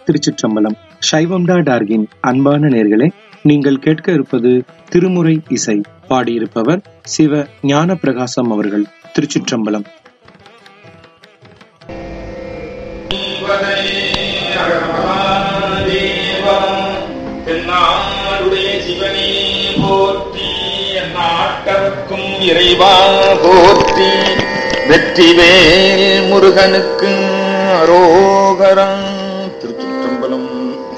திருச்சிற்றம்பலம் சைவம்டா டார்கின் அன்பான நேர்களே நீங்கள் கேட்க இருப்பது திருமுறை இசை பாடியிருப்பவர் சிவ ஞான பிரகாசம் அவர்கள் திருச்சிற்றம்பலம் தென்னாடுடைய சிவனே போற்றி நாட்டவர்க்கும் இறைவா போற்றி வெற்றிவேல் முருகனுக்கு அரோகரம் திருச்சிற்றம்பலம்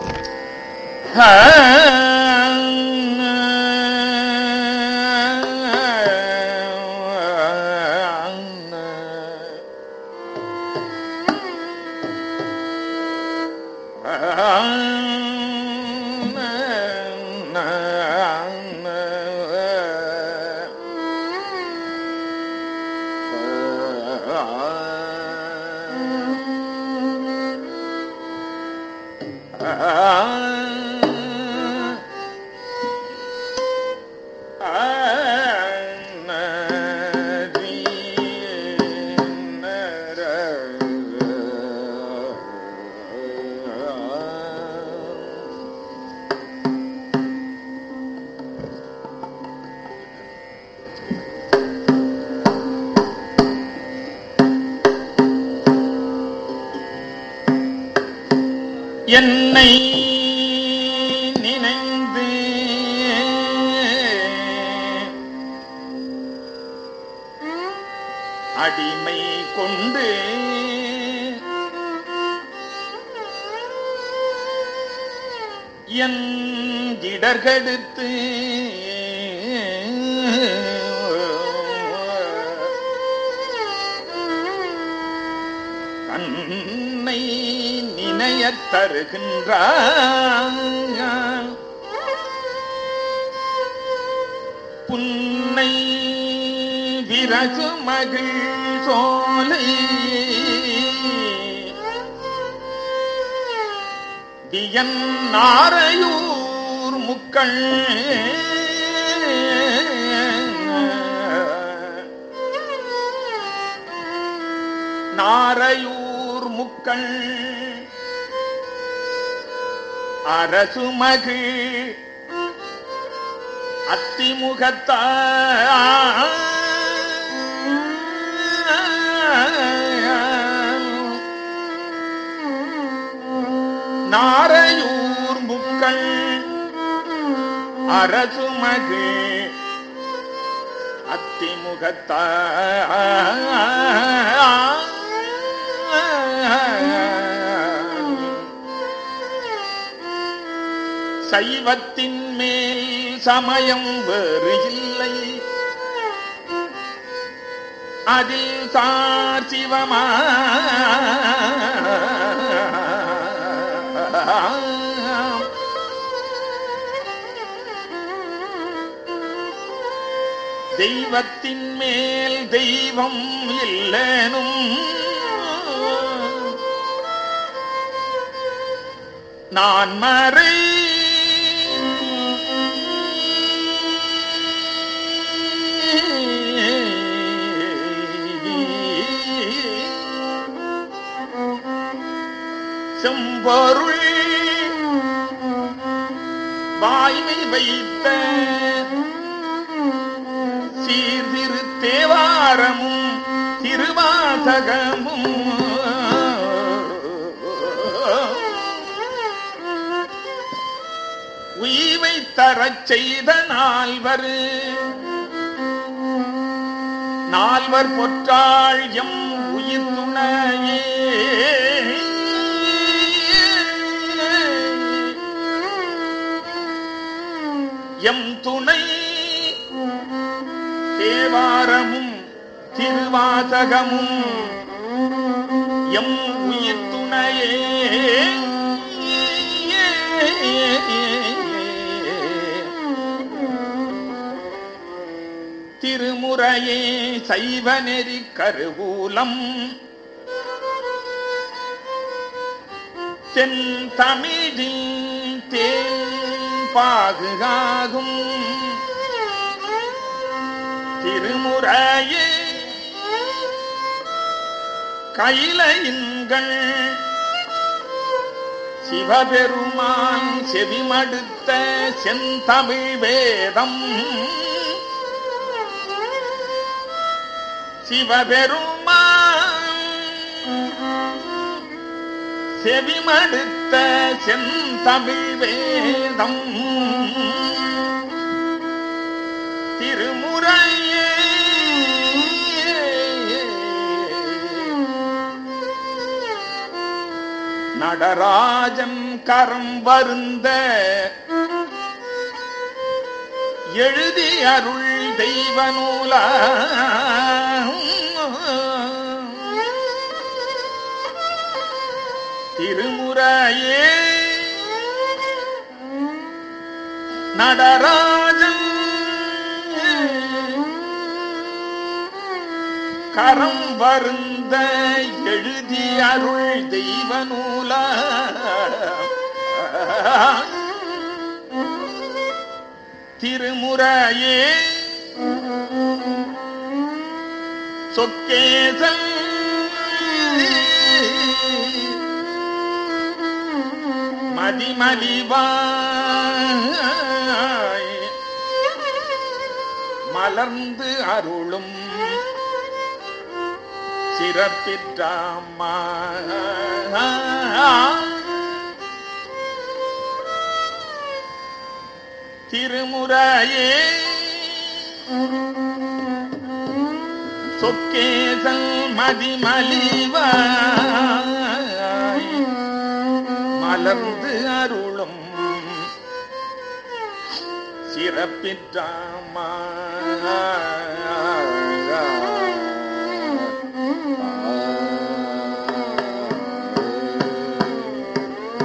என்னை நினைந்து அடிமை கொண்டு என் இடர்கெடுத்து கண்ணை நினையத் தருகின்றான் புன்னை விரசு மகிழ் சோலை வியன் நாரையூர் முக்கள் நாரையூர் முக்கள் அரசுமகிழ் அத்திமுகத்த நாரையூர் முக்கள் அரசுமகிழ் அத்திமுகத்த சைவத்தின் மேல் சமயம் வேறு இல்லை அதில் சார் சிவமா தெய்வத்தின் மேல் தெய்வம் இல்லனும் நான் மறை செம்பொருள் வாய்மை வைத்த சீர்திரு தேவாரமும் திருவாசகமும் உய்வை தரச் செய்த நால்வர் நால்வர் பொற்றாள் எம் உயிர் துணையே எம் துணை தேவாரமும் திருவாசகமும் எம் உயிர் துணையே திருமுறையே சைவ நெறி கருவூலம் தென் தமிழில் தேன் பாகுகாகும் திருமுறையே கைலையின்கள் சிவபெருமான் செவிமடுத்த செந்தமிழ் வேதம் சிவபெருமான் செவிமடுத்த செந்தமிழ் வேதம் திருமுறையே நடராஜன் கரம் வருந்த எழுதி அருள் தெய்வ நூலா திருமுறையே நடராஜன் கரம் வருந்த எழுதி அருள் தெய்வ நூலா திருமுறையே சொக்கேசன் மதிமலிவாய் மலர்ந்து அருளும் சிறப்பிற்றாமா திருமுறையே சொக்கேசல் மதிமலிவாய் மலர்ந்து அருளும் சிறப்பிற்றாமா